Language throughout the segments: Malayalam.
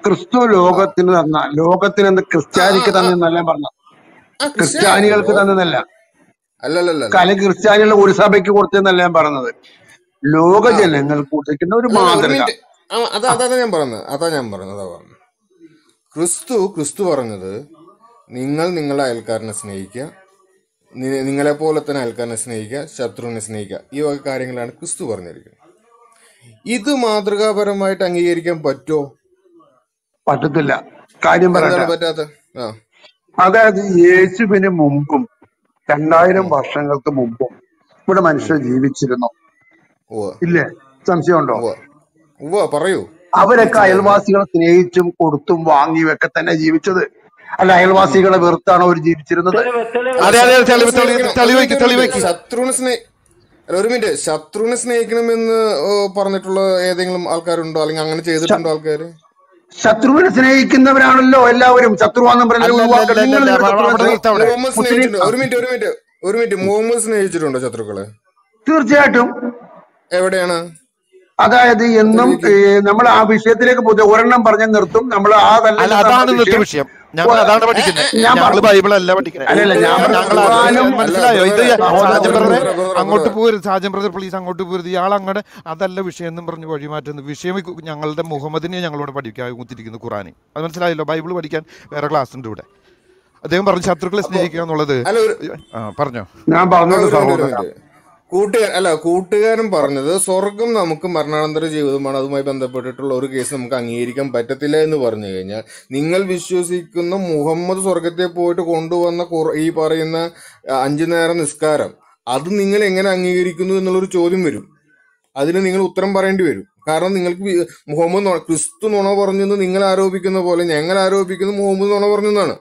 ക്രിസ്തു ലോകത്തിന് തന്ന ലോകത്തിന് എന്ത് ആ ആ ക്രിസ്ത്യാനിക്ക് ആ തന്നെന്നല്ല പറഞ്ഞത് ആ ക്രിസ്ത്യാനി ക്രിസ്ത്യാനികൾക്ക് ലോ തന്നതല്ല അല്ലല്ലല്ല അല്ലെങ്കിൽ ക്രിസ്ത്യാനികൾ ഒരു സഭയ്ക്ക് കൊടുത്തെന്നല്ല ഞാൻ പറഞ്ഞത് ലോക ആ ജനങ്ങൾക്ക് കൊടുത്തിരിക്കുന്ന ഒരു അല്ലല്ല ഒരു മാതൃക മിനിറ്റ് ആ അതാ അതാ ഞാൻ പറഞ്ഞത് അതാ ഞാൻ പറഞ്ഞത് അതാ പറഞ്ഞത് ക്രിസ്തു ക്രിസ്തു പറഞ്ഞത് നിങ്ങൾ നിങ്ങളുടെ അയൽക്കാരനെ സ്നേഹിക്കുക നി- നിങ്ങളെ പോലെ തന്നെ അയൽക്കാരനെ സ്നേഹിക്കുക ശത്രുവിനെ സ്നേഹിക്കുക ഈ വക കാര്യങ്ങളാണ് ക്രിസ്തു പറഞ്ഞിരിക്കുന്നത് ഇത് മാതൃകാപരമായിട്ട് അംഗീകരിക്കാൻ പറ്റുമോ പറ്റത്തില്ല കാര്യം എന്താണ് പറയട്ടെ പറ്റാത്ത ആ അതായത് യേശുവിന് മുമ്പും രണ്ടായിരം വർഷങ്ങൾക്ക് മുമ്പും ഇവിടെ മനുഷ്യർ ജീവിച്ചിരുന്നു ഉവ്വ ഇല്ലേ സംശയമുണ്ടോ ഉവ്വ ഉവ്വ പറയൂ അവരൊക്കെ ജീവിച്ചിട്ടുണ്ടായിരുന്നു അയൽവാസികളെ സ്നേഹിച്ചും കൊടുത്തും വാങ്ങിയും ഒക്കെ തന്നെ ജീവിച്ചത് അല്ല അയൽവാസികളെ വെറുത്താണോ അവർ ജീവിച്ചിരുന്നത് തെളിവ് തെളിവ് അതെ അതെ ശത്രുവിനെ തെളിവ് തെളിവ് സ്നേഹിക്കണം ഒരു തെളിവയ്ക്ക് മിനിറ്റ് ഒരു തെളിവയ്ക്ക് മിനിറ്റ് ശത്രുവിനെ സ്നേഹ അല്ല ഒരു മിനിറ്റ് ശത്രുവിനെ സ്നേഹിക്കണമെന്ന് ഓ, പറഞ്ഞിട്ടുള്ള ഏതെങ്കിലും ആൾക്കാരുണ്ടോ അല്ലെങ്കിൽ അങ്ങനെ ശ- ചെയ്തിട്ടുണ്ടോ ആൾക്കാര് ശത്രുവിനെ സ്നേഹിക്കുന്നവരാണല്ലോ എല്ലാവരും ശത്രുവാന്നും പറഞ്ഞാൽ അല്ല അല്ല ഒഴിവാക്കണം അല്ല നിങ്ങൾ അല്ല നിങ്ങളുടെ അവിടെ ശത്രുവിനെ അവിടെ സ്നേഹി നിർത്ത അവിടെ മുഹമ്മദ് മുസ്ലിം സ്നേഹിച്ചിട്ടുണ്ടോ ഒരു മിനിറ്റ് ഒരു മിനിറ്റ് ഒരു മിനിറ്റ് മുഹമ്മദ് സ്നേഹിച്ചിട്ടുണ്ടോ ശത്രുക്കളെ തീർച്ചയായിട്ടും എവിടെയാണ് അതായത് എന്നും തെളിയിക്ക് നമ്മൾ ആ വിഷയത്തിലേക്ക് പോകും ഒരെണ്ണം പറഞ്ഞ് നിർത്തും നമ്മൾ ആ അല്ല അതല്ലെങ്കിൽ അതാണ് നമ്മുടെ ഇന്നത്തെ വിഷയം വിഷയം ഞങ്ങൾ ഒ- അതാണ് ഏ, പഠിക്കുന്നത് ഏ, ഞാൻ ഞങ്ങൾ പറഞ്ഞു ബൈബിൾ അല്ല പഠിക്കുന്നത് അല്ലല്ല ഞാൻ കൂട്ടുകാരൻ പറഞ്ഞു ഞങ്ങൾ അത് ഖുർആാനും അല്ല മനസ്സിലായോ ഇത് ബ്രദറെ സാജൻ ബ്രദറെ ബ്രദറെ ബ്രദറെ ബ്രദറെ അങ്ങോട്ട് ബ്രദറെ പോരുത് സാജൻ ബ്രദർ പ്ലീസ് അങ്ങോട്ട് പോരുത് ഇയാൾ അങ്ങോട്ട് അതല്ല വിഷയം എന്നും പറഞ്ഞ് വഴി മാറ്റുന്നത് വിഷയം ഈ കു- ഞങ്ങളുടെ മുഹമ്മദിനെ ഞങ്ങളോട് പഠിക്കാൻ കുത്തിരിക്കുന്നു ഖുറാന് അത് മനസ്സിലായല്ലോ ബൈബിൾ പഠിക്കാൻ വേറെ ക്ലാസ് ഉണ്ട് ഇവിടെ അദ്ദേഹം പറഞ്ഞു ശത്രുക്കളെ അപ്പൊ സ്നേഹിക്കുക എന്നുള്ളത് അല്ല ഒരു ആ പറഞ്ഞോ ഞാൻ ആ, പറഞ്ഞോളൂ ഒരു മിനിറ്റ് ഒരു സഹോദര മിനിറ്റ് കൂട്ടുകാരൻ അല്ല കൂട്ടുകാരൻ പറഞ്ഞത് സ്വർഗം നമുക്ക് മരണാനന്തര ജീവിതമാണ് അതുമായി ബന്ധപ്പെട്ടിട്ടുള്ള ഒരു കേസ് നമുക്ക് അംഗീകരിക്കാൻ പറ്റത്തില്ല എന്ന് പറഞ്ഞു കഴിഞ്ഞാൽ നിങ്ങൾ വിശ്വസിക്കുന്ന മുഹമ്മദ് സ്വർഗത്തെ പോയിട്ട് കൊണ്ടുവന്ന ഖുർ- ഈ പറയുന്ന ആ, അഞ്ചു നേരം നിസ്കാരം അത് നിങ്ങൾ എങ്ങനെ അംഗീകരിക്കുന്നു എന്നുള്ളൊരു ചോദ്യം വരും അതിന് നിങ്ങൾ ഉത്തരം പറയേണ്ടി വരും കാരണം നിങ്ങൾക്ക് വി- മുഹമ്മദ് നുണ- ക്രിസ്തു നുണ പറഞ്ഞെന്ന് നിങ്ങൾ ആരോപിക്കുന്ന പോലെ ഞങ്ങൾ ആരോപിക്കുന്നത് മുഹമ്മദ് നുണ പറഞ്ഞെന്നാണ്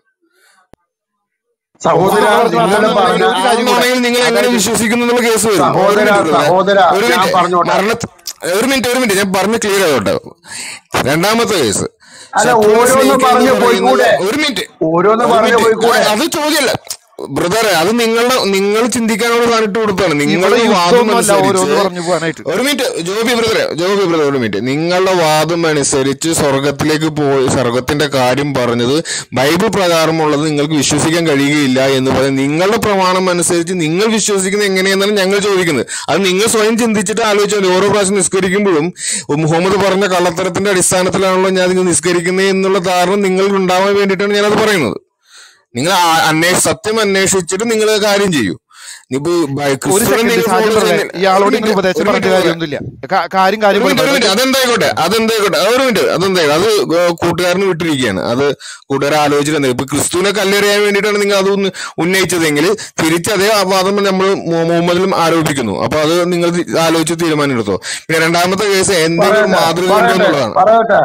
സഹോദര മുഹമ്മദ് നിങ്ങൾ മാത്രം പറഞ്ഞ ഒരു കാര്യം കൂടെ ആണെന്നുണ്ടെങ്കിൽ നിങ്ങൾ എങ്ങനെ അതായത് വിശ്വസിക്കുന്നു എന്നുള്ള കേസ് വരും ഒരു സഹോദര മിനിറ്റ് ബ്രദറെ. സഹോദര ഒരു ഞാൻ മിനിറ്റ് പറഞ്ഞോട്ടെ മരണ ഒരു മിനിറ്റ് ഒരു മിനിറ്റ് ഞാൻ പറഞ്ഞ് ക്ലിയർ ആവട്ടെ രണ്ടാമത്തെ കേസ് അല്ല ശത്രുവിനെ ഓരോന്ന് സ്നേഹിക്കുക എന്ന് പറഞ്ഞു പറയുന്നത് പോയിക്കൂടെ ഒരു മിനിറ്റ് ഓരോന്ന് ഒരു പറഞ്ഞു മിനിറ്റ് പോയിക്കൂടെ ആ, അത് ചോദ്യമല്ല ബ്രദറെ അത് നിങ്ങളുടെ നിങ്ങൾ ചിന്തിക്കാനുള്ള സാധനം ഇട്ട് കൊടുത്താണ് ഇവിടെ നിങ്ങളുടെ വാദം യുദ്ധമൊന്നുമല്ല അനുസരിച്ച് ഓരോന്ന് പറഞ്ഞു പോകാനായിട്ട് ഒരു മിനിറ്റ് ജോബി ബ്രദറെ ജോബി ബ്രദർ ഒരു മിനിറ്റ് നിങ്ങളുടെ വാദം അനുസരിച്ച് സ്വർഗത്തിലേക്ക് പോയി സ്വർഗത്തിന്റെ കാര്യം പറഞ്ഞത് ബൈബിൾ പ്രകാരമുള്ളത് നിങ്ങൾക്ക് വിശ്വസിക്കാൻ കഴിയുകയില്ല എന്ന് പറയും നിങ്ങളുടെ പ്രമാണം അനുസരിച്ച് നിങ്ങൾ വിശ്വസിക്കുന്നത് എങ്ങനെയെന്നാണ് ഞങ്ങൾ ചോദിക്കുന്നത് അത് നിങ്ങൾ സ്വയം ചിന്തിച്ചിട്ട് ആലോചിച്ചാൽ മതി. ഓരോ പ്രാവശ്യം നിസ്കരിക്കുമ്പോഴും മുഹമ്മദ് പറഞ്ഞ കള്ളത്തരത്തിന്റെ അടിസ്ഥാനത്തിലാണല്ലോ ഞാൻ ഇത് നിസ്കരിക്കുന്നത് എന്നുള്ള ധാരണ നിങ്ങൾക്ക് ഉണ്ടാവാൻ വേണ്ടിയിട്ടാണ് ഞാനത് പറയുന്നത് നിങ്ങൾ ആ- അന്വേഷ സത്യം അന്വേഷിച്ചിട്ട് നിങ്ങൾ കാര്യം ചെയ്യൂ ഇനിയിപ്പോ ബൈ- ഒരു ക്രിസ്തുവിനെ സെക്കൻഡ് നിങ്ങൾ സാജൻ ഫോളോ ബ്രദറെ ചെയ്യുന്നില്ല ഒരു ഇയാളോട് ഇങ്ങനെ മിനിറ്റ് ഉപദേശം ഒരു പറഞ്ഞിട്ട് മിനിറ്റ് ബ്രദറെ കാര്യമൊന്നുമില്ല കാ- കാര്യം ഒരു കാര്യം മിനിറ്റ് പറയും ഒരു മിനിറ്റ് അതായത് അതെന്തായിക്കോട്ടെ അതെന്തായിക്കോട്ടെ അത് ഒരു മിനിറ്റ് അതെന്തായിക്കോട്ടെ അത് ഏഹ് കൂട്ടുകാരന് വിട്ടിരിക്കുകയാണ് അത് കൂട്ടുകാരെ ആലോചിച്ചിട്ട് ഇപ്പൊ ക്രിസ്തുവിനെ കല്ലെറിയാൻ വേണ്ടിയിട്ടാണ് നിങ്ങൾ അത് ഉന്ന- ഉന്നയിച്ചതെങ്കിൽ തിരിച്ച് അതേ വാദം നമ്മൾ മുഹമ്മദിലും ആരോപിക്കുന്നു അപ്പൊ അത് നിങ്ങൾ തി- ആലോചിച്ച് തീരുമാനം എടുത്തോ പിന്നെ രണ്ടാമത്തെ കേസ് എന്തെങ്കിലും ഒരു പറയട്ടെ മാതൃക ഉണ്ടോ പറയട്ടെ എന്നുള്ളതാണ് പറയട്ടെ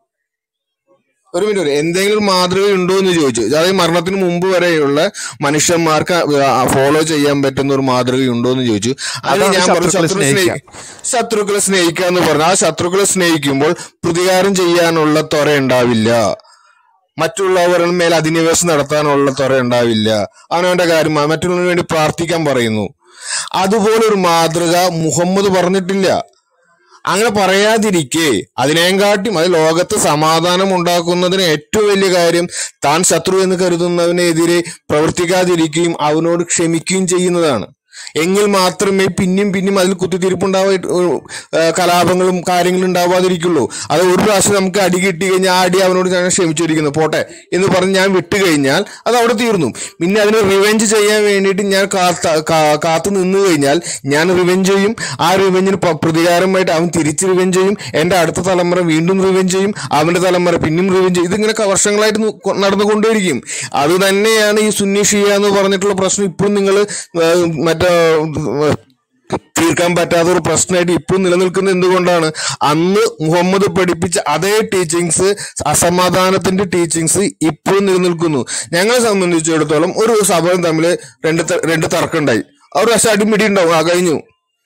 ഒരു മിനിറ്റ് ഒരു എന്തെങ്കിലും ഒരു മാതൃക ഉണ്ടോ എന്ന് ചോദിച്ചു അതായത് മരണത്തിന് മുമ്പ് വരെയുള്ള മനുഷ്യന്മാർക്ക് ഫോളോ ചെയ്യാൻ പറ്റുന്ന ഒരു മാതൃക ഉണ്ടോ എന്ന് ചോദിച്ചു അതിന് അതാണ് ഞാൻ പറഞ്ഞു ശത്രുക്കളെ ശത്രു സ്നേഹിക്കുക സ്നേഹി ശത്രുക്കളെ സ്നേഹിക്കുക എന്ന് പറഞ്ഞു ആ ശത്രുക്കളെ സ്നേഹിക്കുമ്പോൾ പ്രതികാരം ചെയ്യാനുള്ള ത്വര ഉണ്ടാവില്ല മറ്റുള്ളവരുടെ മേൽ അധിനിവേശം നടത്താനുള്ള ത്വര ഉണ്ടാവില്ല അവനവന്റെ കാര്യം മറ്റുള്ളവന് വേണ്ടി പ്രാർത്ഥിക്കാൻ പറയുന്നു അതുപോലെ ഒരു മാതൃക മുഹമ്മദ് പറഞ്ഞിട്ടില്ല അങ്ങനെ പറയാതിരിക്കെ അതിനെക്കാട്ടും അത് ലോകത്ത് സമാധാനം ഉണ്ടാക്കുന്നതിന് ഏറ്റവും വലിയ കാര്യം താൻ ശത്രു എന്ന് കരുതുന്നവനെതിരെ പ്രവർത്തിക്കാതിരിക്കുകയും അവനോട് ക്ഷമിക്കുകയും ചെയ്യുന്നതാണ് എങ്കിൽ മാത്രമേ പിന്നെയും പിന്നെയും അതിൽ കുത്തിത്തിരിപ്പുണ്ടാവായിട്ട് കലാപങ്ങളും കാര്യങ്ങളും ഉണ്ടാവാതിരിക്കുള്ളൂ അത് ഒരു പ്രാവശ്യം നമുക്ക് അടി കിട്ടി കഴിഞ്ഞാൽ ആ അടി അവനോട് ഞാൻ ക്ഷമിച്ചിരിക്കുന്നു പോട്ടെ എന്ന് പറഞ്ഞ് ഞാൻ വിട്ടു കഴിഞ്ഞാൽ അത് അവിടെ തീർന്നു പിന്നെ അതിന് റിവെഞ്ച് ചെയ്യാൻ വേണ്ടിയിട്ട് ഞാൻ കാത്ത കാ- കാത്തു നിന്ന് കഴിഞ്ഞാൽ ഞാൻ റിവെഞ്ച് ചെയ്യും ആ റിവെഞ്ചിന് പ- പ്രതികാരമായിട്ട് അവൻ തിരിച്ച് റിവെഞ്ച് ചെയ്യും എൻ്റെ അടുത്ത തലമുറ വീണ്ടും റിവെഞ്ച് ചെയ്യും അവൻ്റെ തലമുറ പിന്നെയും റിവെഞ്ച് ചെയ്യും ഇതിങ്ങനെ ക- വർഷങ്ങളായിട്ട് ന- കൊ- നടന്നുകൊണ്ടേയിരിക്കും അത് തന്നെയാണ് ഈ സുന്നി ഷിയ എന്ന് പറഞ്ഞിട്ടുള്ള പ്രശ്നം ഇപ്പോഴും നിങ്ങൾ മറ്റേ ഏഹ്, തീർക്കാൻ പറ്റാത്ത ഒരു പ്രശ്നമായിട്ട് ഇപ്പോഴും നിലനിൽക്കുന്നത് എന്തുകൊണ്ടാണ് അന്ന് മുഹമ്മദ് പഠിപ്പിച്ച അതേ ടീച്ചിങ്സ് അസമാധാനത്തിന്റെ ടീച്ചിങ്സ് ഇപ്പോഴും നിലനിൽക്കുന്നു ഞങ്ങളെ സംബന്ധിച്ചിടത്തോളം ഒരു സഭയും തമ്മിൽ രണ്ട് ത- രണ്ട് തർക്കമുണ്ടായി അവർ പക്ഷെ അടിമിടി ഉണ്ടാവും ആ കഴിഞ്ഞു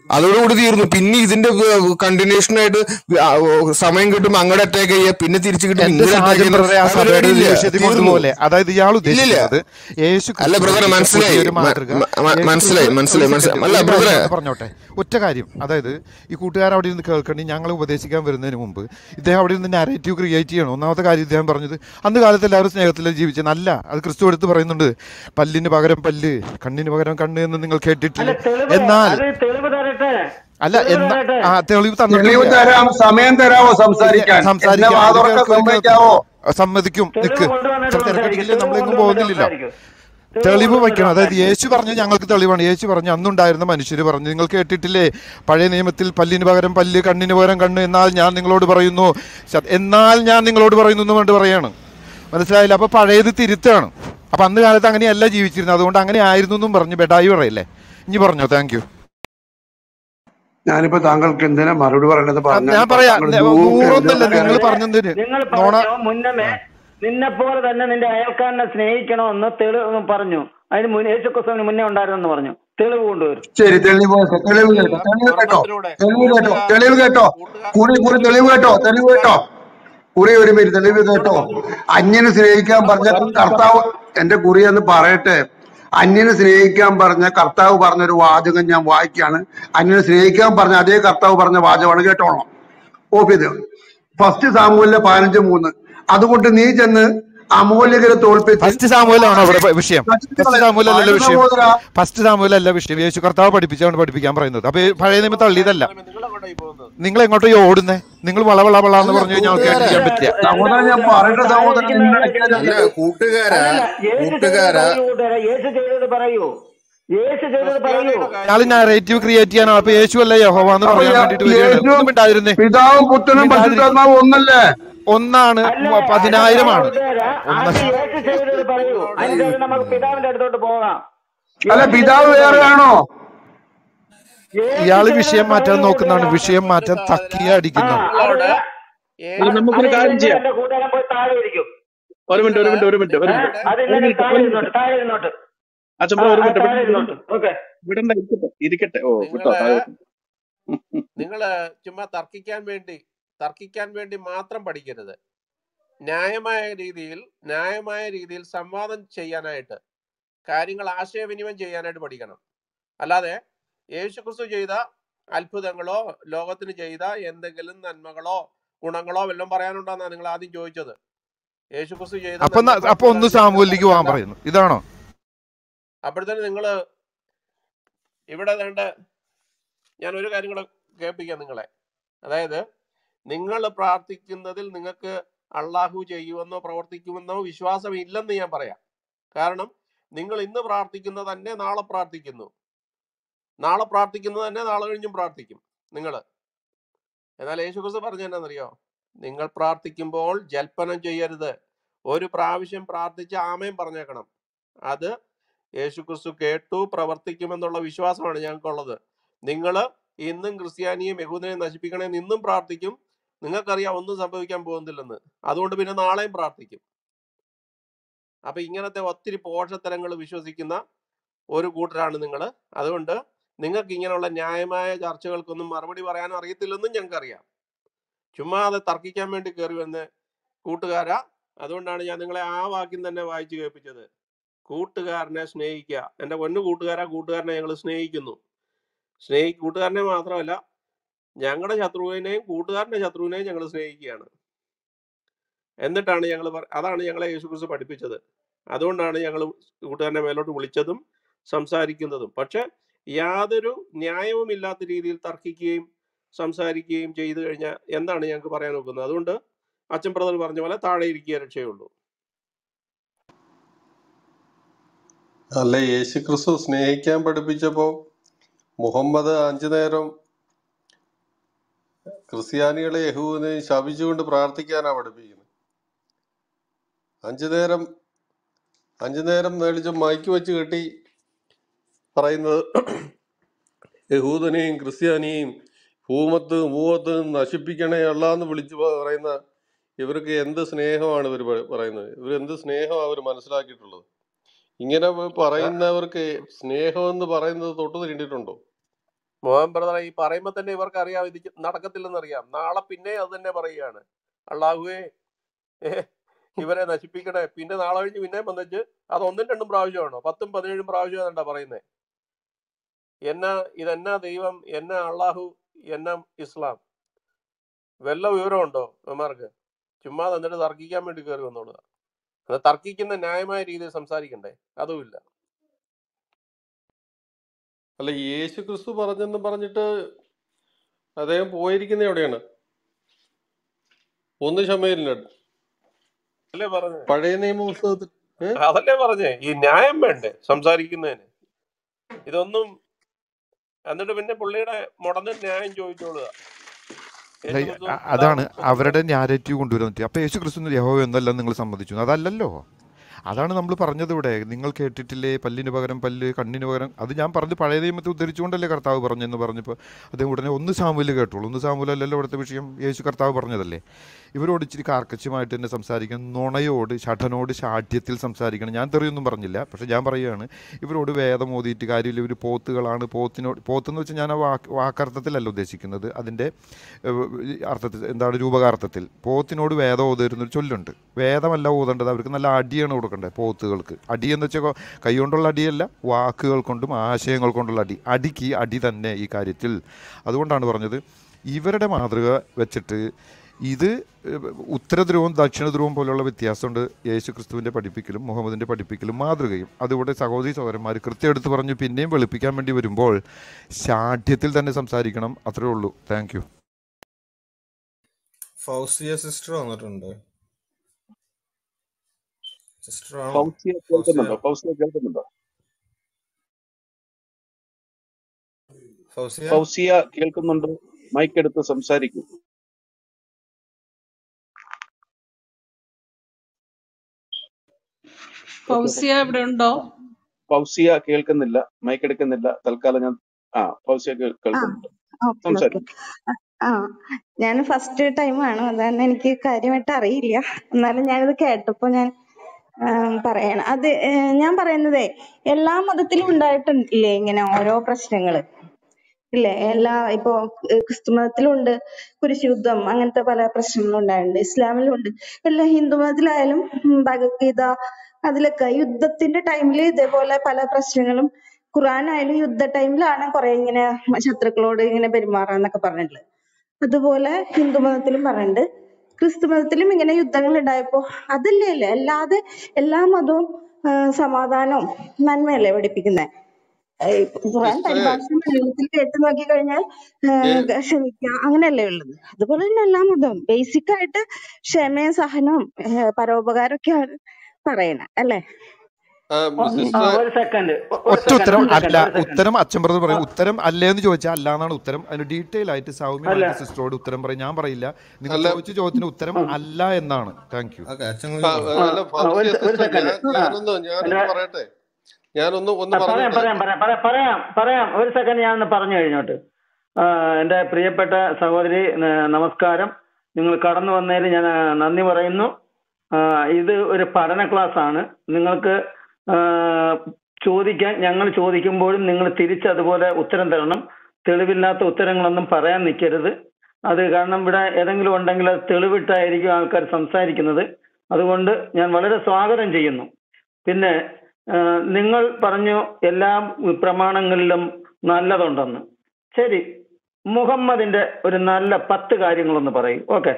അതോടുകൂടി തീർന്നു പിന്നെ ഇതിന്റെ കണ്ടിന്യൂഷൻ ആയിട്ട് ആ, ഓ, സമയം കിട്ടുമ്പോൾ അങ്ങോട്ട് അറ്റാക്ക് ചെയ്യുക പിന്നെ തിരിച്ചു കിട്ടും എന്റെ ഇങ്ങോട്ട് സാഹചര്യം അറ്റാക്ക് ബ്രദറെ ആ ചെയ്യുക സഭയുടെ പരിപാടിയില്ല വിഷയത്തിൽ തീർന്നു കൊണ്ടുപോലെ അതായത് ഇയാൾ ഇല്ലില്ല ഉദ്ദേശിക്കുന്നത് യേശു അല്ല ക്രിസ്തു ബ്രദറെ പഠിപ്പിച്ച മനസ്സിലായി പുതിയൊരു മ- മാതൃക മ- മ- യേശു മനസ്സിലായി ക്രിസ്തു മനസ്സിലായി ഒരു മനസ്സിലായി സെക്കൻഡ് അല്ല ഒരു ബ്രദറെ കാര്യം ഒന്ന് പറഞ്ഞോട്ടെ ഒറ്റ കാര്യം അതായത് ഈ കൂട്ടുകാർ അവിടെ നിന്ന് കേൾക്കണ്ടി ഞങ്ങളെ ഉപദേശിക്കാൻ വരുന്നതിന് മുമ്പ് ഇദ്ദേഹം അവിടെ നിന്ന് നാരേറ്റീവ് ക്രിയേറ്റ് ചെയ്യണം ഒന്നാമത്തെ കാര്യം ഇദ്ദേഹം പറഞ്ഞത് അന്ന് കാലത്ത് എല്ലാവരും സ്നേഹത്തിൽ ജീവിച്ചത് അല്ല അത് ക്രിസ്തു എടുത്ത് പറയുന്നുണ്ട് പല്ലിന് പകരം പല്ല് കണ്ണിന് പകരം കണ്ണ് എന്ന് നിങ്ങൾ അല്ല കേട്ടിട്ടില്ലേ തെളിവ് എന്നാൽ അത് തെളിവ് തരട്ടെ അല്ല തെളിവ് എന്നാ തരട്ടെ ആ തെളിവ് തെളിവ് തന്നിട്ടില്ല തരാം സമയം തരാമോ ഇല്ല സംസാരിക്കാൻ എന്നെ സംസാരിക്കാം ഒരു വാതോർക്കം കേൾക്ക് ഒരു കേൾക്ക് സമ്മതിക്കാവോ സമ്മതിക്കും തെളിവ് നിക്ക് കൊണ്ടുവന്നിട്ട് ഇത്ര സംസാരിക്കും തിരക്കടിക്കില്ലേ തെളിവ് നമ്മളെങ്ങും കൊണ്ടുവന്നിട്ട് പോകുന്നില്ലല്ലോ സംസാരിക്കും തെളിവ് തെളിവ് കൊണ്ടുവന്നിട്ട് വയ്ക്കണം അതായത് സംസാരിക്കും യേശു പറഞ്ഞു ഞങ്ങൾക്ക് തെളിവാണ് യേശു പറഞ്ഞു അന്നുണ്ടായിരുന്ന മനുഷ്യർ പറഞ്ഞു നിങ്ങൾ കേട്ടിട്ടില്ലേ പഴയ നിയമത്തിൽ പല്ലിന് പകരം പല്ല് കണ്ണിന് പകരം കണ്ണ് എന്നാൽ ഞാൻ നിങ്ങളോട് പറയുന്നു സത്- എന്നാൽ ഞാൻ നിങ്ങളോട് പറയുന്നു എന്ന് പറഞ്ഞിട്ട് പറയാണ് മനസ്സിലായില്ല അപ്പൊ പഴയത് തിരുത്താണ് അപ്പൊ അന്ന് കാലത്ത് അങ്ങനെയല്ല ജീവിച്ചിരുന്നത് അതുകൊണ്ട് അങ്ങനെ ആയിരുന്നു എന്നും പറഞ്ഞു ബെഡായി പറയല്ലേ ഇനി പറഞ്ഞോ താങ്ക് യു ഞാനിപ്പോ താങ്കൾക്ക് എന്തിനാ മറുപടി പറയേണ്ടത് പറഞ്ഞാൽ ഞാൻ പറയാം താങ്കൾ നെ- ഗ്രൂപ്പ് നൂറൊന്നല്ല എന്തിനാ നിങ്ങൾ അതായത് പറഞ്ഞതിന് നിങ്ങൾ നോണ പറഞ്ഞു മുന്നമേ നിന്നെ പോലെ തന്നെ നിന്റെ അയൽക്കാരനെ സ്നേഹിക്കണമെന്ന് തെളിവ് പറഞ്ഞു അതിന് മുന്നേ യേശുക്രിസ്തുവിന് മുന്നേ ഉണ്ടായിരുന്നെന്ന് പറഞ്ഞു തെളിവ് കൊണ്ടുവരും ശരി തെളിവ് കേട്ടോ തെളിവ് കേട്ടോ തെളിവ് കേട്ടോ സ്വർണത്തിലൂടെ തെളിവ് കേട്ടോ കൂട്ടുകാർ തെളിവ് കേട്ടോ കൂട്ടുകാർ കുറി കുറി തെളിവ് കേട്ടോ തെളിവ് കേട്ടോ കുറി ഒരു മിനിറ്റ് തെളിവ് കേട്ടോ അന്യന് സ്നേഹിക്കാൻ പറഞ്ഞ കർത്താവ് എന്റെ കുറി എന്ന് പറയട്ടെ അന്യനെ സ്നേഹിക്കാൻ പറഞ്ഞ കർത്താവ് പറഞ്ഞൊരു വാചകം ഞാൻ വായിക്കാണ് അന്യനെ സ്നേഹിക്കാൻ പറഞ്ഞ അതേ കർത്താവ് പറഞ്ഞ വാചകമാണ് കേട്ടോളണം ഓഫ് ഇത് ഫസ്റ്റ് സാമൂഹിലെ പതിനഞ്ച് മൂന്ന് അതുകൊണ്ട് നീ ചെന്ന് അമൂല്യകരെ തോൽപ്പിച്ച് ഫസ്റ്റ് സാമൂഹലാണോ ഇവിടെ പ- വിഷയം ഫസ്റ്റ് സാമൂഹലല്ല വിഷയം സഹോദര ഫസ്റ്റ് സാമൂഹലല്ല വിഷയം യേശു കർത്താവ് പഠിപ്പിച്ചാണ് പഠിപ്പിക്കാൻ പറയുന്നത് അപ്പൊ ഈ പഴയ നിയമം തള്ളിയതല്ല നിങ്ങളെങ്ങോട്ടായി പോകുന്നത് നിങ്ങൾ എങ്ങോട്ടോ ഈ ഓടുന്നേ നിങ്ങൾ വള വള വള എന്ന് പറഞ്ഞു കഴിഞ്ഞാൽ കേട്ടിരിക്കാൻ പറ്റില്ല സഹോദരൻ ഞാൻ പറയട്ടെ സഹോദരൻ നിങ്ങൾ ഇടയ്ക്ക് അല്ല കൂട്ടുകാരാ അതല്ല യേശു ചെയ്തത് കൂട്ടുകാരാ പറയൂ കൂട്ടുകാരാ യേശു ചെയ്തത് പറയൂ യേശു ചെയ്തത് പറയൂ ക്രിസ്ത്യാനിയുടെ ഇയാൾ കാര്യം നാരേറ്റീവ് ക്രിയേറ്റ് ചെയ്യാനാണ് അപ്പൊ യേശു അല്ല യഹോവ എന്ന് അപ്പൊ പറയാൻ യ- വേണ്ടിട്ട് വരികയാണ് യേശു ഒന്നും ഉണ്ടായിരുന്നേ പിതാവും പുത്രനും പരിശുദ്ധാത്മാവും ഒന്നല്ലേ ഒന്നാണ് അല്ല മ- പതിനായിരമാണ് കൂട്ടുകാരാ ഒന്ന് ആദ്യം യേശു ചെയ്തത് പറയൂ അതിനുശേഷം നമുക്ക് പിതാവിന്റെ അടുത്തോട്ട് പോകാം അല്ല യേശു പിതാവ് ചെയ്തത് വേറെ പറയൂ ആണോ യേശു ഇയാള് ചെയ്തത് വിഷയം മാറ്റാൻ പറയൂ നോക്കുന്നതാണ് കൂട്ടുകാരാ വിഷയം മാറ്റാൻ തക്കിയ ആ അടിക്കുന്നതാണ് നിങ്ങളോട് അത് ഏഴ് നമുക്കൊരു കാര്യം അതില്ലെങ്കിൽ ചെയ്യാം എന്റെ കൂട്ടുകാരൻ പോയി താഴെ ഇരിക്കും ഒരു മിനിറ്റ് ഒരു മിനിറ്റ് ഒരു മിനിറ്റ് ഒരു ഏഹ് മിനിറ്റ് ഒരു അതില്ലെങ്കിൽ മിനിറ്റ് താഴെ ഒരു ഇരുന്നോട്ട് മിനിറ്റ് താഴെ ഇരുന്നോട്ട് അച്ഛൻ ആ ബ്രോ ഒരു ആ മിനിറ്റ് താഴെ വിടണ്ട ഇരുന്നോട്ട് ഓക്കെ വിടണ്ട ഇരിക്കട്ടെ ഇരിക്കട്ടെ ഓ വിട്ടോ നിങ്ങള് താഴെ വെക്ക്. നിങ്ങള് ചുമ്മാ തർക്കിക്കാൻ വേണ്ടി തർക്കിക്കാൻ വേണ്ടി മാത്രം പഠിക്കരുത് ന്യായമായ രീതിയിൽ ന്യായമായ രീതിയിൽ സംവാദം ചെയ്യാനായിട്ട് കാര്യങ്ങൾ ആശയവിനിമയം ചെയ്യാനായിട്ട് പഠിക്കണം അല്ലാതെ യേശുക്രിസ്തു ചെയ്ത അത്ഭുതങ്ങളോ ലോകത്തിന് ചെയ്ത എന്തെങ്കിലും നന്മകളോ ഗുണങ്ങളോ വല്ലതും പറയാനുണ്ടോന്നാ നിങ്ങൾ ആദ്യം ചോദിച്ചത് യേശുക്രിസ്തു ചെയ്ത അപ്പൊ ന- നന്മകളോ അപ്പൊ ഒന്ന് ഗുണങ്ങളോ സാമൂഹലിലേക്ക് പോകാൻ അല്ല പറയുന്നു ഇതാണോ അപ്പോഴത്തേന് നിങ്ങള് ഇവിടെ വേണ്ട ഞാൻ ഒരു കാര്യം കൂടെ കേൾപ്പിക്കാം നിങ്ങളെ അതായത് നിങ്ങൾ പ്രാർത്ഥിക്കുന്നതിൽ നിങ്ങൾക്ക് അള്ളാഹു ചെയ്യുമെന്നോ പ്രവർത്തിക്കുമെന്നോ വിശ്വാസം ഇല്ലെന്ന് ഞാൻ പറയാം കാരണം നിങ്ങൾ ഇന്ന് പ്രാർത്ഥിക്കുന്നത് തന്നെ നാളെ പ്രാർത്ഥിക്കുന്നു നാളെ പ്രാർത്ഥിക്കുന്നത് തന്നെ നാളെ കഴിഞ്ഞും പ്രാർത്ഥിക്കും നിങ്ങൾ എന്നാൽ യേശുക്രിസ്തു പറഞ്ഞ എന്നാണെന്നറിയോ നിങ്ങൾ പ്രാർത്ഥിക്കുമ്പോൾ ജൽപ്പനം ചെയ്യരുത് ഒരു പ്രാവശ്യം പ്രാർത്ഥിച്ച് ആമയും പറഞ്ഞേക്കണം അത് യേശുക്രിസ്തു കേട്ടു പ്രവർത്തിക്കുമെന്നുള്ള വിശ്വാസമാണ് ഞങ്ങൾക്കുള്ളത് നിങ്ങൾ ഇന്നും ക്രിസ്ത്യാനിയും യഹൂദനെയും നശിപ്പിക്കണമെന്ന് ഇന്നും പ്രാർത്ഥിക്കും നിങ്ങൾക്കറിയാം ഒന്നും സംഭവിക്കാൻ പോകുന്നില്ലെന്ന് അതുകൊണ്ട് പിന്നെ നാളെയും പ്രാർത്ഥിക്കും അപ്പൊ ഇങ്ങനത്തെ ഒത്തിരി പോഷത്തരങ്ങൾ വിശ്വസിക്കുന്ന ഒരു കൂട്ടരാണ് നിങ്ങൾ അതുകൊണ്ട് നിങ്ങൾക്ക് ഇങ്ങനെയുള്ള ന്യായമായ ചർച്ചകൾക്കൊന്നും മറുപടി പറയാൻ അറിയത്തില്ലെന്നും ഞങ്ങൾക്കറിയാം ചുമ്മാതെ തർക്കിക്കാൻ വേണ്ടി കയറി വന്ന് കൂട്ടുകാരാ അതുകൊണ്ടാണ് ഞാൻ നിങ്ങളെ ആ വാക്യം തന്നെ വായിച്ചു കേൾപ്പിച്ചത് കൂട്ടുകാരനെ സ്നേഹിക്കുക എൻ്റെ പൊന്നു കൂട്ടുകാരാ കൂട്ടുകാരനെ ഞങ്ങൾ സ്നേഹിക്കുന്നു സ്നേഹി കൂട്ടുകാരനെ മാത്രമല്ല ഞങ്ങളുടെ ശത്രുവിനെയും കൂട്ടുകാരൻ്റെ ശത്രുവിനെയും ഞങ്ങൾ സ്നേഹിക്കുകയാണ് എന്നിട്ടാണ് ഞങ്ങൾ അതാണ് ഞങ്ങളെ യേശുക്രിസ്തു പഠിപ്പിച്ചത് അതുകൊണ്ടാണ് ഞങ്ങൾ കൂട്ടുകാരനെ മേലോട്ട് വിളിച്ചതും സംസാരിക്കുന്നതും പക്ഷെ യാതൊരു ന്യായവും ഇല്ലാത്ത രീതിയിൽ തർക്കിക്കുകയും സംസാരിക്കുകയും ചെയ്തു കഴിഞ്ഞാൽ എന്താണ് ഞങ്ങൾക്ക് പറയാൻ നോക്കുന്നത് അതുകൊണ്ട് അച്ഛൻ ബ്രദർ പറഞ്ഞ പോലെ താഴെ ഇരിക്കുക രക്ഷയുള്ളൂ അല്ല യേശു ക്രിസ്തു സ്നേഹിക്കാൻ പഠിപ്പിച്ചപ്പോ മുഹമ്മദ് അഞ്ചു നേരം ക്രിസ്ത്യാനികളെ യഹൂദിനെ ശപിച്ചുകൊണ്ട് പ്രാർത്ഥിക്കാനാ പഠിപ്പിക്കുന്നത് അഞ്ചു നേരം അഞ്ചു നേരം നേളിച്ച് മയക്ക് വെച്ച് കെട്ടി പറയുന്നത് യഹൂദനെയും ക്രിസ്ത്യാനിയെയും ഭൂമത്ത് ഭൂമത്ത് നശിപ്പിക്കണേ അല്ലാന്ന് വിളിച്ച് പ- പറയുന്ന ഇവർക്ക് എന്ത് സ്നേഹമാണ് ഇവർ പറയുന്നത് ഇവർ എന്ത് സ്നേഹമാണ് അവർ മനസ്സിലാക്കിയിട്ടുള്ളത് ഇങ്ങനെ പ- പറയുന്നവർക്ക് സ്നേഹം എന്ന് പറയുന്നത് തൊട്ട് തിരിണ്ടിട്ടുണ്ടോ മോഹൻ ബ്രദറെ ഈ പറയുമ്പോൾ തന്നെ ഇവർക്ക് അറിയാം ഇത് നടക്കത്തില്ലെന്ന് അറിയാം നാളെ പിന്നെ അത് തന്നെ പറയുകയാണ് അള്ളാഹുവേ ഏ, ഇവരെ നശിപ്പിക്കണേ പിന്നെ നാളെ കഴിഞ്ഞ് പിന്നെ വന്നിച്ച് അത് ഒന്നും രണ്ടും പ്രാവശ്യമാണോ പത്തും പതിനേഴും പ്രാവശ്യം എന്താ പറയുന്നത് എന്നാ ഇതെന്നാ ദൈവം എന്നാ അള്ളാഹു എന്നാ ഇസ്ലാം വല്ല വിവരമുണ്ടോ ഇവന്മാർക്ക് ചുമ്മാ എന്നിട്ട് തർക്കിക്കാൻ വേണ്ടി കയറി വന്നോളുക അത് തർക്കിക്കുന്ന ന്യായമായ രീതിയിൽ സംസാരിക്കണ്ടേ അതുമില്ല അല്ല യേശു ക്രിസ്തു പറഞ്ഞെന്ന് പറഞ്ഞിട്ട് അദ്ദേഹം പോയിരിക്കുന്ന എവിടെയാണ് ഒന്ന് ശമയിലിനട് അല്ലേ പറഞ്ഞേ പഴയ നിയമ പുസ്തകത്തിൽ ഏ? അതല്ലേ പറഞ്ഞേ ഈ ന്യായം വേണ്ടേ സംസാരിക്കുന്നതിന് ഇതൊന്നും എന്നിട്ട് പിന്നെ പുള്ളിയുടെ മുടന്ന് ന്യായം ചോദിച്ചോളുക അല്ല, യേശു ക്രിസ്തു അ- അതാണ് പിതാവ് അവരുടെ നാരറ്റീവ് കൊണ്ടുവരാൻ പറ്റുക അപ്പൊ യേശു ക്രിസ്തു യഹോവ എന്നല്ല നിങ്ങൾ സമ്മതിച്ചു അതല്ലല്ലോ അതാണ് നമ്മൾ പറഞ്ഞത് ഇവിടെ നിങ്ങൾ കേട്ടിട്ടില്ലേ പല്ലിന് പകരം പല്ല് കണ്ണിന് പകരം അത് ഞാൻ പറഞ്ഞ് പഴയ നിയമത്തെ ഉദ്ധരിച്ചുകൊണ്ടല്ലേ കർത്താവ് പറഞ്ഞെന്ന് പറഞ്ഞപ്പോൾ അദ്ദേഹം ഉടനെ ഒന്ന് സാമൂല് കേട്ടോളൂ ഒന്ന് സാമൂലല്ലല്ലോ ഇവിടുത്തെ വിഷയം യേശു കർത്താവ് പറഞ്ഞതല്ലേ ഇവരോട് ഇച്ചിരി കാർക്കശ്യമായിട്ട് തന്നെ സംസാരിക്കണം നുണയോട് ഷഠനോട് ശാഠ്യത്തിൽ സംസാരിക്കണം ഞാൻ തെറിയൊന്നും പറഞ്ഞില്ല പക്ഷെ ഞാൻ പറയുകയാണ് ഇവരോട് വേദം ഓതിയിട്ട് കാര്യമില്ല ഇവർ പോത്തുകളാണ് പോത്തിനോട് പോത്തെന്ന് വെച്ചാൽ ഞാൻ ആ വാക്ക് വാക്കർത്ഥത്തിലല്ല ഉദ്ദേശിക്കുന്നത് അതിൻ്റെ ഏഹ്, അർത്ഥത്തിൽ എന്താണ് രൂപകാർത്ഥത്തിൽ പോത്തിനോട് വേദം ഓതുന്നൊരു ചൊല്ലുണ്ട് വേദമല്ല ഓതേണ്ടത് അവർക്ക് നല്ല അടിയാണ് കൊടുക്കേണ്ടത് പോത്തുകൾക്ക് അടി എന്ന് വെച്ചാൽ കൈ കൊണ്ടുള്ള അടിയല്ല വാക്കുകൾ കൊണ്ടും ആശയങ്ങൾ കൊണ്ടുള്ള അടി അടിക്ക് അടി തന്നെ ഈ കാര്യത്തിൽ അതുകൊണ്ടാണ് പറഞ്ഞത് ഇവരുടെ മാതൃക വെച്ചിട്ട് ഇത് ഏഹ്, ഉത്തരധ്രുവവും ദക്ഷിണധ്രുവവും പോലുള്ള വ്യത്യാസമുണ്ട് യേശു ക്രിസ്തുവിൻ്റെ പഠിപ്പിക്കലും മുഹമ്മദിൻ്റെ പഠിപ്പിക്കലും മാതൃകയും അതുകൊണ്ട് സഹോദരി സഹോദരന്മാർ കൃത്യം എടുത്ത് പറഞ്ഞു പിന്നെയും വെളുപ്പിക്കാൻ വേണ്ടി വരുമ്പോൾ ശാഠ്യത്തിൽ തന്നെ സംസാരിക്കണം അത്രേ ഉള്ളൂ താങ്ക് യു ഫൗസിയ സിസ്റ്റർ വന്നിട്ടുണ്ട് സിസ്റ്റർ ആണോ ഫൗസിയ ഫൗസിയ കേൾക്കുന്നുണ്ടോ ഫൗസിയ കേൾക്കുന്നുണ്ടോ ഫൗസിയ ഫൗസിയ കേൾക്കുന്നുണ്ടോ മൈക്ക് എടുത്ത് സംസാരിക്കൂ ഓക്കെ ഫൗസിയ ഇവിടെ ഉണ്ടോ ഫൗസിയ കേൾക്കുന്നില്ല മൈക്ക് എടുക്കുന്നില്ല തൽക്കാലം ഞാൻ ആ ഫൗസിയ കേൾ- ആ കേൾക്കുന്നുണ്ട് ഓക്കെ ഓക്കെ സംസാരിക്കും ആ ഞാൻ ഫസ്റ്റ് ടൈമാണ് അതാണ് എനിക്ക് കാര്യമായിട്ട് അറിയില്ല എന്നാലും ഞാനിത് കേട്ടപ്പോ ഞാൻ ആം, പറയണം അത് ഏ, ഞാൻ പറയുന്നതേ എല്ലാ മതത്തിലും ഉണ്ടായിട്ടില്ലേ ഇങ്ങനെ ഓരോ പ്രശ്നങ്ങള് ഇല്ലേ എല്ലാ ഇപ്പോ ഏഹ് ക്രിസ്തു മതത്തിലുണ്ട് കുരിശുയുദ്ധം അങ്ങനത്തെ പല പ്രശ്നങ്ങളും ഉണ്ടായിട്ടുണ്ട് ഇസ്ലാമിലുണ്ട് എല്ലാ ഹിന്ദു മതത്തിലായാലും ഉം, ഭഗവത്ഗീത അതിലൊക്കെ യുദ്ധത്തിന്റെ ടൈമിൽ ഇതേപോലെ പല പ്രശ്നങ്ങളും ഖുറാനായാലും യുദ്ധ ടൈമിലാണ് കുറെ ഇങ്ങനെ ശത്രുക്കളോട് ഇങ്ങനെ പെരുമാറാന്നൊക്കെ പറഞ്ഞിട്ടുള്ളത് അതുപോലെ ഹിന്ദു മതത്തിലും പറയുന്നുണ്ട് ക്രിസ്തു മതത്തിലും ഇങ്ങനെ യുദ്ധങ്ങൾ ഉണ്ടായപ്പോ അതല്ലേ അല്ലേ അല്ലാതെ എല്ലാ മതവും ആ, സമാധാനവും നന്മയല്ലേ പഠിപ്പിക്കുന്നത് ഖുർആൻ സിസ്റ്ററെ പരിഭാഷ മലയാളത്തിൽ കേട്ട് നോക്കി കഴിഞ്ഞാൽ ഏ, ക്ഷമിക്കുക അങ്ങനെയല്ലേ ഉള്ളത് അതുപോലെ തന്നെ എല്ലാ മതവും ബേസിക് ആയിട്ട് ക്ഷമയും സഹനവും ഏഹ് പരോപകാരമൊക്കെയാണ് പറയണത് അല്ലേ ആ, ആ, സിസ്റ്ററെ ഒരു സെക്കൻഡ് ഒരു ഒറ്റ സെക്കൻഡ് ഉത്തരം ഒരു അല്ല സെക്കൻഡ് ഒരു സെക്കൻഡ് ഉത്തരം അച്ഛൻ ബ്രദർ പറയും ഉത്തരം അല്ലേ എന്ന് ചോദിച്ചാൽ അല്ല എന്നാണ് ഉത്തരം അതിന് ഡീറ്റെയിൽ ആയിട്ട് അല്ല സൗമ്യമായിട്ട് സിസ്റ്ററോട് ഉത്തരം പറയും ഞാൻ പറയില്ല നിങ്ങൾ അല്ല ചോദിച്ച ചോദ്യത്തിന് ഉത്തരം ആ, അല്ല എന്നാണ് താങ്ക് യു ഓക്കെ അച്ഛൻ ആ, കുഞ്ഞു പറഞ്ഞു ആ, അല്ല ആ, ഫൗസിയ ഒരു സെ- ഒരു സിസ്റ്റർ സെക്കൻഡ് ഞാൻ ഞാനൊന്ന് ഞാനൊന്ന് എന്റെ പറയട്ടെ ഞാനൊന്ന് ഒന്ന് ആ, പറയാം പറഞ്ഞോട്ടെ പറയാം പറയാം പറയാം പറയാം പറയാം ഒരു സെക്കൻഡ് ഞാനൊന്ന് പറഞ്ഞു കഴിഞ്ഞോട്ട് ആ, എൻ്റെ പ്രിയപ്പെട്ട സഹോദരി ന- നമസ്കാരം നിങ്ങൾ കടന്നു വന്നതിൽ ഞാൻ ആ, നന്ദി പറയുന്നു ആ, ഇത് ഒരു പഠന ക്ലാസ് ആണ് നിങ്ങൾക്ക് ആ, ചോദിക്കാൻ ഞങ്ങൾ ചോദിക്കുമ്പോഴും നിങ്ങൾ തിരിച്ച് അതുപോലെ ഉത്തരം തരണം തെളിവില്ലാത്ത ഉത്തരങ്ങളൊന്നും പറയാൻ നിൽക്കരുത് അത് കാരണം ഇവിടെ ഏതെങ്കിലും ഉണ്ടെങ്കിൽ അത് തെളിവിട്ടായിരിക്കും ആൾക്കാർ സംസാരിക്കുന്നത് അതുകൊണ്ട് ഞാൻ വളരെ സ്വാഗതം ചെയ്യുന്നു പിന്നെ ആ, നിങ്ങൾ പറഞ്ഞു എല്ലാ പ്രമാണങ്ങളിലും നല്ലതുണ്ടെന്ന് ശരി മുഹമ്മദിന്റെ ഒരു നല്ല പത്ത് കാര്യങ്ങളൊന്ന് പറയും ഓക്കെ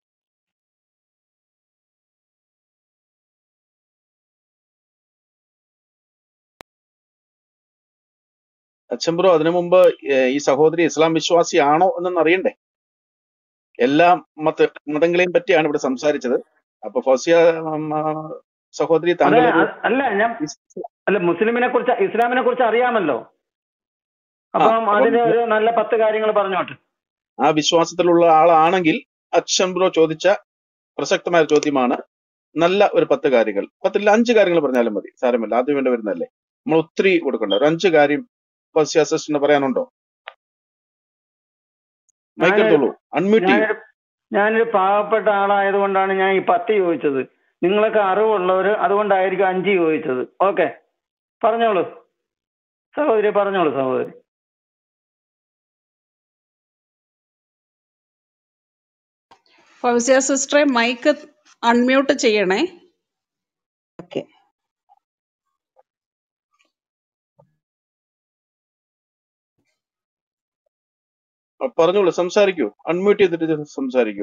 അച്ഛൻ ബ്രോ അതിനു മുമ്പ് ഏ, ഈ സഹോദരി ഇസ്ലാം വിശ്വാസിയാണോ എന്നൊന്ന് അറിയണ്ടേ എല്ലാ മത മതങ്ങളെയും പറ്റിയാണ് ഇവിടെ സംസാരിച്ചത് അപ്പൊ ഫൗസിയ ഉം, ആ, സഹോദരി അതെ താങ്കൾ ഒരു അ- അല്ല ഞാൻ അല്ല മുസ്ലിമിനെ കുറിച്ച് ഇസ്ലാമിനെ കുറിച്ച് അറിയാമല്ലോ ആ അപ്പം അപ്പം അതിന് ഒരു നല്ല പത്ത് കാര്യങ്ങൾ പറഞ്ഞോട്ടെ ആ വിശ്വാസത്തിലുള്ള ആളാണെങ്കിൽ അച്ഛൻ ബ്രോ ചോദിച്ച പ്രസക്തമായ ഒരു ചോദ്യമാണ് നല്ല ഒരു പത്ത് കാര്യങ്ങൾ പത്തിൽ അഞ്ച് കാര്യങ്ങൾ പറഞ്ഞാലും മതി സാരമില്ല ആദ്യം വേണ്ടി വരുന്നതല്ലേ നമ്മൾ ഒത്തിരി കൊടുക്കണ്ട ഒരു അഞ്ച് കാര്യം ഫൗസിയ സിസ്റ്ററിന് പറയാനുണ്ടോ മൈക്ക് ഞാനൊരു എടുത്തോളൂ അൺമ്യൂട്ട് ചെയ്യൂ ഞാനൊരു ഞാനൊരു പാവപ്പെട്ട ആളായതുകൊണ്ടാണ് ഞാൻ ഈ പത്ത് ചോദിച്ചത് നിങ്ങളൊക്കെ അറിവുള്ളവര് അതുകൊണ്ടായിരിക്കും അഞ്ച് ചോദിച്ചത് ഓക്കെ പറഞ്ഞോളൂ സഹോദരി പറഞ്ഞോളൂ സഹോദരി ഫൗസിയ സിസ്റ്ററെ മൈക്ക് അൺമ്യൂട്ട് ചെയ്യണേ ഓക്കെ ആ, പറഞ്ഞോളൂ സംസാരിക്കൂ അൺമ്യൂട്ട് ചെയ്തിട്ട് സംസാരിക്കൂ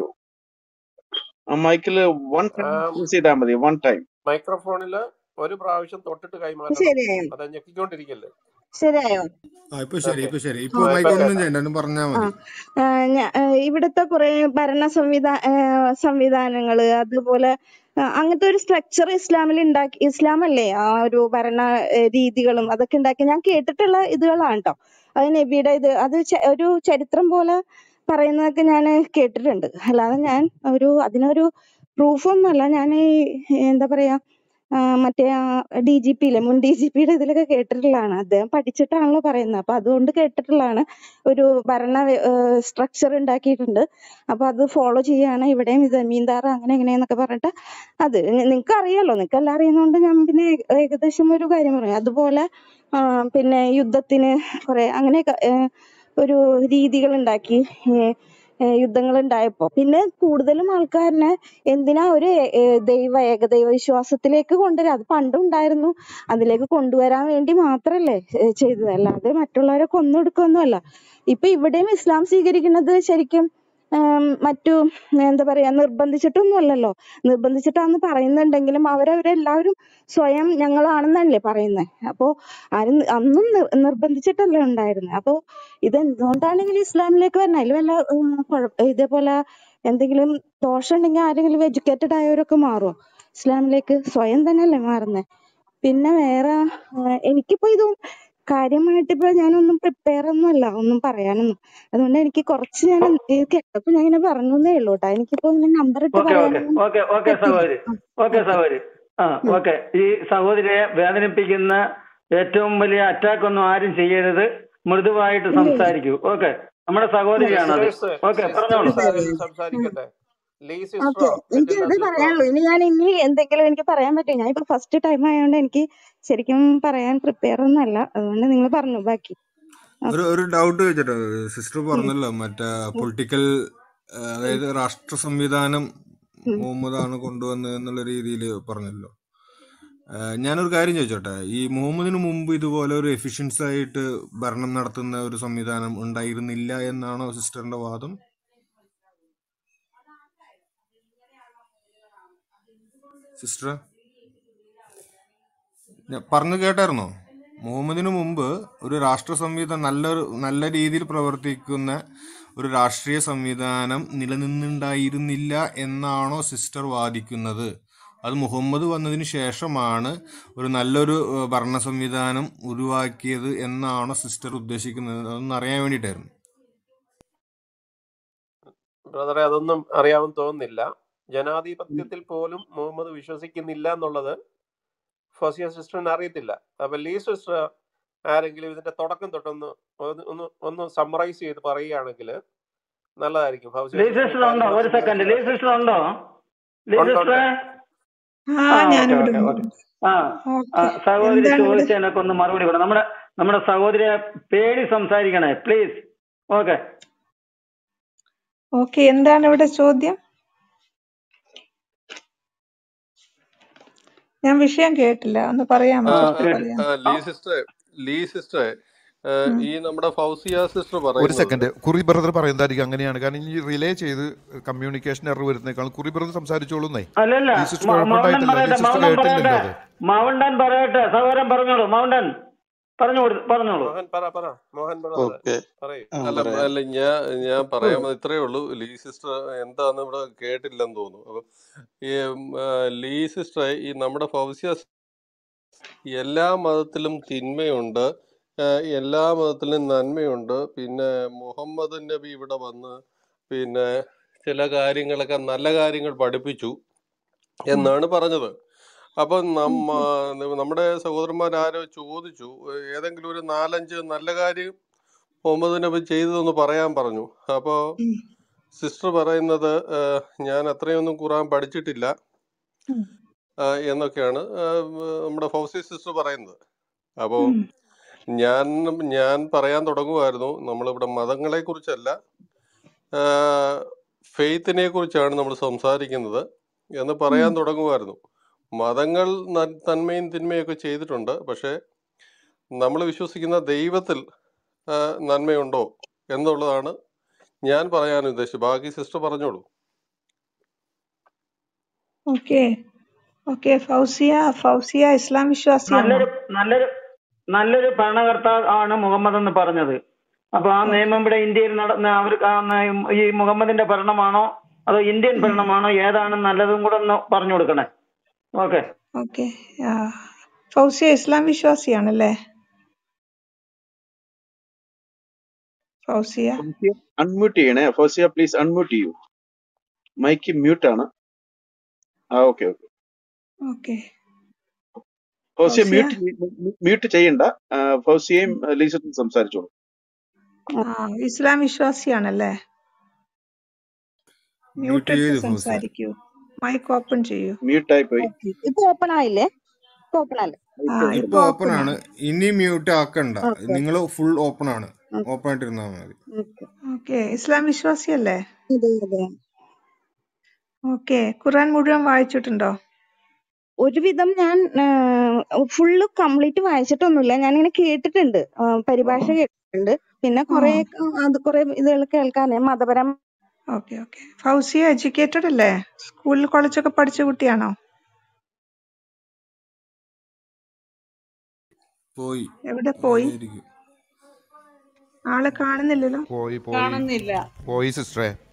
ആ മൈക്കിൽ വൺ ടൈം പ്രസ് ചെയ്താൽ മതി വൺ ടൈം മൈക്രോഫോണിൽ ഒരു പ്രാവശ്യം തൊട്ടിട്ട് കൈമാറ്റണം ശരിയായോ അത് ഞെക്കിക്കൊണ്ടിരിക്കല്ലേ ശരിയായോ ആ ഇപ്പൊ ശരി ഇപ്പൊ ശരി ഇപ്പൊ ആ, മൈക്ക് ഇപ്പൊ ഒന്നും കേൾക്കാം ചെയ്യണ്ട ഒന്ന് പറഞ്ഞാ ആ മതി ആ, ഞാ- ആ, ഇവിടുത്തെ കുറെ ഭരണ സംവിധാ ആ, സംവിധാനങ്ങള് അതുപോലെ ആ, അങ്ങനത്തെ ഒരു സ്ട്രക്ചർ ഇസ്ലാമിൽ ഉണ്ടാക്കി ഇസ്ലാം അല്ലേ ആ ഒരു ഭരണ ഏ, രീതികളും അതൊക്കെ ഉണ്ടാക്കി ഞാൻ കേട്ടിട്ടുള്ള ഇതുകളാണ് കേട്ടോ അത് നബിയുടെ ഇത് അത് ച- ഒരു ചരിത്രം പോലെ പറയുന്നതൊക്കെ ഞാൻ കേട്ടിട്ടുണ്ട് അല്ലാതെ ഞാൻ ഒരു അതിനൊരു പ്രൂഫൊന്നുമല്ല ഞാൻ ഈ എന്താ പറയാ ആ, മറ്റേ ഡി ജി പി ഇല്ലേ മുൻ ഡി ജി പിയുടെ ഇതിലൊക്കെ കേട്ടിട്ടുള്ളതാണ് അദ്ദേഹം പഠിച്ചിട്ടാണല്ലോ പറയുന്നത് അപ്പൊ അതുകൊണ്ട് കേട്ടിട്ടുള്ളതാണ് ഒരു ഭരണ സ്ട്രക്ചർ ഉണ്ടാക്കിയിട്ടുണ്ട് അപ്പൊ അത് ഫോളോ ചെയ്യാണ് ഇവിടെയും ജമീന്ദാർ അങ്ങനെ എങ്ങനെയെന്നൊക്കെ പറഞ്ഞിട്ട് അത് നിങ്ങൾക്ക് അറിയാലോ നിങ്ങൾക്ക് എല്ലാം അറിയുന്നതുകൊണ്ട് ഞാൻ പിന്നെ ഏക- ഏകദേശം ഒരു കാര്യം പറയാം അതുപോലെ ആ, പിന്നെ യുദ്ധത്തിന് കുറെ അങ്ങനെയൊക്കെ ഏ, ഒരു രീതികൾ ഉണ്ടാക്കി യുദ്ധങ്ങൾ ഉണ്ടായപ്പോ പിന്നെ കൂടുതലും ആൾക്കാരനെ എന്തിനാ ഒരു ഏ- ഏ, ദൈവ ഏകദൈവ വിശ്വാസത്തിലേക്ക് കൊണ്ടുവരാ അത് പണ്ടും ഉണ്ടായിരുന്നു അതിലേക്ക് കൊണ്ടുവരാൻ വേണ്ടി മാത്രല്ലേ ഏ, ചെയ്തത് അല്ലാതെ മറ്റുള്ളവരെ കൊന്നൊടുക്കൊന്നുമല്ല ഇപ്പൊ ഇവിടെയും ഇസ്ലാം സ്വീകരിക്കുന്നത് ശരിക്കും ആം, മറ്റു എന്താ പറയാ നിർബന്ധിച്ചിട്ടൊന്നും അല്ലല്ലോ നിർബന്ധിച്ചിട്ടാന്ന് പറയുന്നുണ്ടെങ്കിലും അവരവരെല്ലാവരും സ്വയം ഞങ്ങളാണെന്നല്ലേ പറയുന്നത് അപ്പോ ആരും നി- അന്നും നിർ- നിർബന്ധിച്ചിട്ടല്ലേ ഉണ്ടായിരുന്നത് അപ്പോ ഇത് എന്തുകൊണ്ടാണ് ഇങ്ങനെ ഇസ്ലാമിലേക്ക് വരുന്നത് അതിൽ വല്ല ഉം, കുഴപ്പ ഇതേപോലെ എന്തെങ്കിലും ദോഷം ഉണ്ടെങ്കിൽ ആരെങ്കിലും എഡ്യൂക്കേറ്റഡ് ആയവരൊക്കെ മാറുമോ ഇസ്ലാമിലേക്ക് സ്വയം തന്നെയല്ലേ മാറുന്നത് പിന്നെ വേറെ ആ, എനിക്കിപ്പോ ഇത് കാര്യമായിട്ട് ഇപ്പൊ ഞാനൊന്നും പ്രിപ്പയർ ഒന്നും അല്ല ഒന്നും പറയാനൊന്നും അതുകൊണ്ട് എനിക്ക് കുറച്ച് ഞാൻ ഇത് കേട്ടപ്പോ ഞാൻ ഇങ്ങനെ പറഞ്ഞേ ഉള്ളൂ കേട്ടോ എനിക്കിപ്പോ ഇങ്ങനെ നമ്പർ ഇട്ട് ഓക്കെ ഓക്കെ പറയാനൊന്നും ഓക്കെ ഓക്കെ പറ്റില്ല സഹോദരി ഓക്കെ സഹോദരി ആ ഉം. ഓക്കെ ഈ സഹോദരിയെ വേദനിപ്പിക്കുന്ന ഏറ്റവും വലിയ അറ്റാക്ക് ഒന്നും ആരും ചെയ്യരുത് മൃദുവായിട്ട് ഇല്ല ഇല്ല സംസാരിക്കൂ ഓക്കെ നമ്മുടെ സഹോദരിയാണത് സിസ്റ്റേഴ്സ് ഓക്കെ സിസ്റ്റേഴ്സ് പറഞ്ഞോളൂ ആരെങ്കിലും സംസാരിക്കട്ടെ ലീ ഓക്കെ സിസ്റ്ററോ എനിക്ക് അജണ്ട ഇത് സിസ്റ്ററോ പറയാനുള്ളൂ ഇനി ഞാൻ ഇനി എന്തെങ്കിലും എനിക്ക് പറയാൻ പറ്റും ഞാൻ ഇപ്പൊ ഫസ്റ്റ് ടൈം ആയതുകൊണ്ട് എനിക്ക് ശരിക്കും പറയാൻ പ്രിപ്പയർ ഒന്നും അല്ല അതുകൊണ്ട് നിങ്ങൾ പറഞ്ഞു ബാക്കി ഒരു ഓക്കെ ഒരു ഡൗട്ട് ചോദിച്ചോട്ടെ സിസ്റ്റർ പറഞ്ഞല്ലോ മറ്റേ പൊളിറ്റിക്കൽ അതായത് രാഷ്ട്ര സംവിധാനം മുഹമ്മദാണ് കൊണ്ടുവന്നത് എന്നുള്ള രീതിയിൽ പറഞ്ഞല്ലോ ആ, ഞാനൊരു കാര്യം ചോദിച്ചോട്ടെ ഈ മുഹമ്മദിന് മുമ്പ് ഇതുപോലെ ഒരു എഫിഷ്യൻസ് ആയിട്ട് ഭരണം നടത്തുന്ന ഒരു സംവിധാനം ഉണ്ടായിരുന്നില്ല എന്നാണോ സിസ്റ്ററിന്റെ വാദം സിസ്റ്റർ ഞാൻ പറഞ്ഞു കേട്ടായിരുന്നോ മുഹമ്മദിന് മുമ്പ് ഒരു രാഷ്ട്ര സംവിധാനം നല്ലൊരു നല്ല രീതിയിൽ പ്രവർത്തിക്കുന്ന ഒരു രാഷ്ട്രീയ സംവിധാനം നിലനിന്നുണ്ടായിരുന്നില്ല എന്നാണോ സിസ്റ്റർ വാദിക്കുന്നത് അത് മുഹമ്മദ് വന്നതിന് ശേഷമാണ് ഒരു നല്ലൊരു ഏഹ്, ഭരണ സംവിധാനം ഉരുവാക്കിയത് എന്നാണോ സിസ്റ്റർ ഉദ്ദേശിക്കുന്നത് അതൊന്ന് അറിയാൻ വേണ്ടിയിട്ടായിരുന്നു ബ്രദറെ അതൊന്നും അറിയാമെന്ന് തോന്നുന്നില്ല ജനാധിപത്യത്തിൽ പോലും മുഹമ്മദ് വിശ്വസിക്കുന്നില്ല എന്നുള്ളത് ഫസിയ സിസ്റ്ററിന് അറിയത്തില്ല അപ്പൊ ലീ സിസ്റ്റർ ആരെങ്കിലും ഇതിന്റെ തുടക്കം തൊട്ടൊന്ന് ഒന്ന് ഒന്ന് ഒന്ന് സമ്മറൈസ് ചെയ്ത് പറയുകയാണെങ്കിൽ നല്ലതായിരിക്കും ഫൗസിയ ലീ സിസ്റ്റർ സിസ്റ്റർ ഉണ്ടോ കാര്യങ്ങൾ ഒരു സെക്കൻഡ് ലീ സംസാരിക്കുവാണെങ്കിൽ സിസ്റ്റർ ഉണ്ടോ ലീ ഉണ്ട് ഉണ്ട് സിസ്റ്ററെ ആ ആ ഓക്കെ ഞാനിവിടെ ഓക്കെ ഉണ്ട് ഓക്കെ ആ ആ, ഓക്കെ സഹോദരി എന്താണ് ഇവിടെ ചോദിച്ചതിനൊക്കെ ഒന്ന് മറുപടി കൊടുക്കണം നമ്മുടെ നമ്മുടെ സഹോദരിയെ പേടി സംസാരിക്കണേ പ്ലീസ് ഓക്കെ ഓക്കെ എന്താണ് ഇവിടെ ചോദ്യം ഞാൻ വിഷയം കേട്ടില്ല ഒന്ന് പറയാമോ ആ കുറച്ച് കേട്ടു പറയാമോ ആ, ലീ സിസ്റ്ററെ ലീ സിസ്റ്ററെ ആ, ഉം. ഈ നമ്മുടെ ഫൗസിയ സിസ്റ്റർ ഒരു പറയുന്നത് സെക്കൻഡ് കുറി ബ്രദർ പറയുന്നതായിരിക്കും അങ്ങനെയാണ് കാരണം ഈ റിലേ ചെയ്ത് കമ്മ്യൂണിക്കേഷൻ എറർ വരുന്നേക്കാൾ കുറി ബ്രദർ സംസാരിച്ചോളൂന്നേ അല്ലല്ല ഈ സിസ്റ്റർ മ- മൗണ്ടൻ കുഴപ്പമുണ്ടായിട്ടില്ല ഈ പറയട്ടെ സിസ്റ്റർ മൗണ്ടൻ കേട്ടില്ലല്ലോ പറയട്ടെ അത് മൗണ്ടൻ പറയട്ടെ സഹോദരൻ പറഞ്ഞോളൂ മൗണ്ടൻ പറഞ്ഞു കൊടു- പറഞ്ഞോളൂ മോഹൻ പറ പറ മോഹൻ ബ്രദർ ഓക്കെ പറയൂ ആ അല്ല പറയാം അല്ല ഞാൻ ഞാൻ പറയാൻ വന്നത് ഇത്രയേ ഉള്ളൂ ലീ സിസ്റ്റർ എന്താന്ന് ഇവിടെ കേട്ടില്ലെന്ന് തോന്നുന്നു അപ്പൊ ഈ ഉം, ആ, ലീ സിസ്റ്റർ ഈ നമ്മുടെ ഫൗസിയ സിസ്റ്റർ എല്ലാ മതത്തിലും തിന്മയുണ്ട് ആ, എല്ലാ മതത്തിലും നന്മയുണ്ട് പിന്നെ മുഹമ്മദ് നബി ഇവിടെ വന്ന് പിന്നെ ചില കാര്യങ്ങളൊക്കെ നല്ല കാര്യങ്ങൾ പഠിപ്പിച്ചു ഉം. എന്നാണ് പറഞ്ഞത് അപ്പൊ നമ്മ ഉം. നമ്മുടെ സഹോദരന്മാരാരോ ചോദിച്ചു ഏതെങ്കിലും ഒരു നാലഞ്ച് നല്ല കാര്യം മുഹമ്മദ് നബി ചെയ്തതെന്ന് പറയാൻ പറഞ്ഞു അപ്പോ ഉം. സിസ്റ്റർ പറയുന്നത് ആ, ഞാൻ അത്രയൊന്നും ഖുറാൻ പഠിച്ചിട്ടില്ല ഉം. ആ, എന്നൊക്കെയാണ് ആ, നമ്മുടെ ഫൗസി സിസ്റ്റർ പറയുന്നത് അപ്പോൾ ഉം. ഞാൻ ഞാൻ പറയാൻ തുടങ്ങുമായിരുന്നു നമ്മളിവിടെ മതങ്ങളെ കുറിച്ചല്ല ഫെയ്ത്തിനെ കുറിച്ചാണ് നമ്മൾ സംസാരിക്കുന്നത് എന്ന് പറയാൻ തുടങ്ങുമായിരുന്നു മതങ്ങൾ ന- നന്മയും തിന്മയൊക്കെ ചെയ്തിട്ടുണ്ട് പക്ഷേ നമ്മൾ വിശ്വസിക്കുന്ന ദൈവത്തിൽ ആ, നന്മയുണ്ടോ എന്നുള്ളതാണ് ഞാൻ പറയാൻ ഉദ്ദേശിച്ചത് ബാക്കി സിസ്റ്റർ പറഞ്ഞോളൂ ഓക്കെ ഓക്കെ ഫൗസിയ ഫൗസിയ ഇസ്ലാം വിശ്വാസിയാണോ നല്ലൊരു നല്ലൊരു നല്ലൊരു ഭരണകർത്താവ് ആണ് മുഹമ്മദ് എന്ന് പറഞ്ഞത് അപ്പൊ ആ നിയമം ഇവിടെ ഇന്ത്യയിൽ നടന്ന അവർ ഈ മുഹമ്മദിന്റെ ഭരണമാണോ അതോ ഇന്ത്യൻ ഭരണമാണോ ഏതാണ് നല്ലതും കൂടെ ഒന്ന് പറഞ്ഞു കൊടുക്കണേ ഓക്കെ ഓക്കെ ഫൗസിയ ഇസ്ലാം വിശ്വാസിയാണല്ലേ ഫൗസിയ അൺമ്യൂട്ട് ചെയ്യണേ ഫൗസിയ പ്ലീസ് അൺമ്യൂട്ട് ചെയ്യൂ മൈക്ക് മ്യൂട്ട് ആണ് ആ okay okay okay Fousiya Fousiya mute mute ചെയ്യണ്ട ആ, ഫൗസിയയും ലീസത്തും സംസാരിച്ചോളൂ ആ ഇസ്ലാം വിശ്വാസിയാണല്ലേ മ്യൂട്ട് മ്യൂട്ട് എടുത്ത് ചെയ്തു ഫൗസിയ സംസാരിക്കൂ മൈക്ക് ഓപ്പൺ ചെയ്യൂ മ്യൂട്ടായി പോയി ഓക്കെ ഇപ്പൊ ഓപ്പൺ ആയില്ലേ ഇപ്പൊ ഓപ്പൺ അല്ലേ ആ ഇപ്പൊ ഇപ്പൊ ഇപ്പൊ ഓപ്പൺ ഓപ്പൺ ആണ് ആണ് ഇനി മ്യൂട്ട് ആക്കണ്ട ഓക്കെ നിങ്ങൾ ഫുൾ ഓപ്പൺ ആണ് ഓപ്പൺ ആയിട്ടിരുന്നാൽ മതി ഓക്കെ ഓക്കെ ഇസ്ലാം വിശ്വാസിയല്ലേ അതെ അതെ ഓക്കെ ഖുർആൻ മുഴുവൻ വായിച്ചിട്ടുണ്ടോ ഒരുവിധം ഞാൻ ഫുള്ള് കംപ്ലീറ്റ് വായിച്ചിട്ടൊന്നുമില്ല ഞാൻ ഇങ്ങനെ കേട്ടിട്ടുണ്ട് ആ, പരിഭാഷ കേട്ടിട്ടുണ്ട് പിന്നെ ആ കുറെ അത് കുറെ ഇതുകൾ കേൾക്കാൻ മതപരം ഓക്കെ ഓക്കെ ഫൗസിയ എഡ്യൂക്കേറ്റഡ് അല്ലേ സ്കൂളിൽ കോളേജൊക്കെ പഠിച്ച കുട്ടിയാണോ പോയി എവിടെ പോയി ആയിരിക്കും ആളെ കാണുന്നില്ലല്ലോ പോയി പോയി കാണുന്നില്ല പോയി സിസ്റ്ററെ